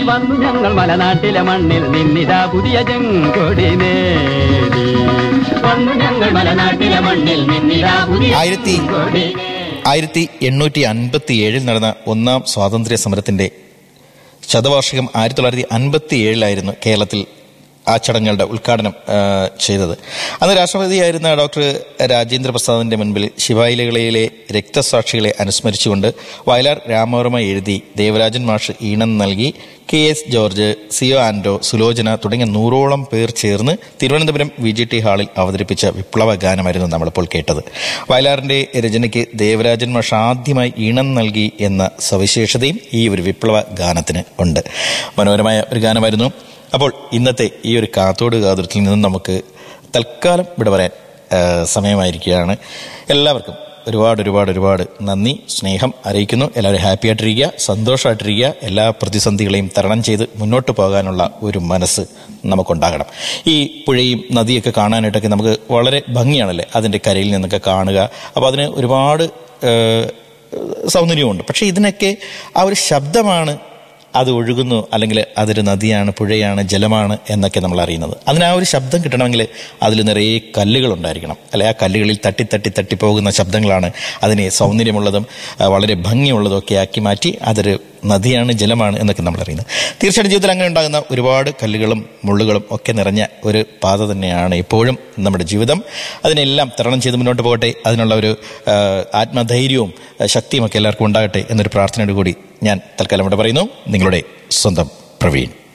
വന്നു ഞങ്ങൾ മലനാട്ടിലെ മണ്ണിൽ നിന്നിതാ പുതിയ ചെങ്കൊടി നേടി വന്നു ഞങ്ങൾ മലനാട്ടിലെ മണ്ണിൽ നിന്നിതാ പുതിയ ആയിരത്തി ചെങ്കൊടി ആയിരത്തി എണ്ണൂറ്റി അൻപത്തി ഏഴിൽ നടന്ന ഒന്നാം സ്വാതന്ത്ര്യ സമരത്തിന്റെ ശതവാർഷികം ആയിരത്തി തൊള്ളായിരത്തി അൻപത്തി ഏഴിലായിരുന്നു കേരളത്തിൽ ആ ചടങ്ങുകളുടെ ഉദ്ഘാടനം ആ, ചെയ്തത് അന്ന് രാഷ്ട്രപതിയായിരുന്ന ഡോക്ടർ രാജേന്ദ്ര പ്രസാദിന്റെ മുൻപിൽ ശിവായിലകളിലെ രക്തസാക്ഷികളെ അനുസ്മരിച്ചുകൊണ്ട് വയലാർ രാമവർമ്മ എഴുതി ദേവരാജൻ മാഷ് ഈണം നൽകി K S George C O Anto Sulochana തുടങ്ങിയ നൂറോളം പേർ ചേർന്ന് തിരുവനന്തപുരം വി ജി ടി ഹാളിൽ അവതരിപ്പിച്ച വിപ്ലവ ഗാനമായിരുന്നു നമ്മളിപ്പോൾ കേട്ടത് വയലാറിന്റെ രചനയ്ക്ക് ദേവരാജൻ മാഷ് ആദ്യമായി ഈണം നൽകി എന്ന സവിശേഷതയും ഈ ഒരു വിപ്ലവ ഗാനത്തിന് ഉണ്ട് മനോഹരമായ ഒരു ഗാനമായിരുന്നു അപ്പോൾ ഇന്നത്തെ ഈ ഒരു കാത്തോട് കാതുരത്തിൽ നിന്നും നമുക്ക് തൽക്കാലം ഇവിടെ പറയാൻ ആ, സമയമായിരിക്കുകയാണ് എല്ലാവർക്കും ഒരുപാട് ഒരുപാട് ഒരുപാട് നന്ദി സ്നേഹം അറിയിക്കുന്നു എല്ലാവരും ഹാപ്പി ആയിട്ടിരിക്കുക സന്തോഷമായിട്ടിരിക്കുക എല്ലാ പ്രതിസന്ധികളെയും തരണം ചെയ്ത് മുന്നോട്ട് പോകാനുള്ള ഒരു മനസ്സ് നമുക്കുണ്ടാകണം ഈ പുഴയും നദിയൊക്കെ കാണാനായിട്ടൊക്കെ നമുക്ക് വളരെ ഭംഗിയാണല്ലേ അതിൻ്റെ കരയിൽ നിന്നൊക്കെ കാണുക അപ്പോൾ അതിന് ഒരുപാട് ഏഹ്, സൗന്ദര്യമുണ്ട് പക്ഷേ ഇതിനൊക്കെ ആ ഒരു ശബ്ദമാണ് അത് ഒഴുകുന്നു അല്ലെങ്കിൽ അതൊരു നദിയാണ് പുഴയാണ് ജലമാണ് എന്നൊക്കെ നമ്മൾ അറിയുന്നത് അതിന് ആ ഒരു ശബ്ദം കിട്ടണമെങ്കിൽ അതിൽ നിറയെ കല്ലുകൾ ഉണ്ടായിരിക്കണം അല്ലെ ആ കല്ലുകളിൽ തട്ടി തട്ടി തട്ടി പോകുന്ന ശബ്ദങ്ങളാണ് അതിനെ സൗന്ദര്യമുള്ളതും ആ, വളരെ ഭംഗിയുള്ളതും ഒക്കെ ആക്കി മാറ്റി അതൊരു നദിയാണ് ജലമാണ് എന്നൊക്കെ നമ്മൾ അറിയുന്നത് തീർച്ചയായിട്ടും ജീവിതത്തിൽ അങ്ങനെ ഉണ്ടാകുന്ന ഒരുപാട് കല്ലുകളും മുള്ളുകളും ഒക്കെ നിറഞ്ഞ ഒരു പാത തന്നെയാണ് എപ്പോഴും നമ്മുടെ ജീവിതം അതിനെല്ലാം തരണം ചെയ്ത് മുന്നോട്ട് പോകട്ടെ അതിനുള്ള ഒരു ആ, ആത്മധൈര്യവും ആ, ശക്തിയും ഒക്കെ എല്ലാവർക്കും ഉണ്ടാകട്ടെ എന്നൊരു പ്രാർത്ഥനയോട് കൂടി ഞാൻ തൽക്കാലം ഇവിടെ പറയുന്നു നിങ്ങളുടെ സ്വന്തം പ്രവീൺ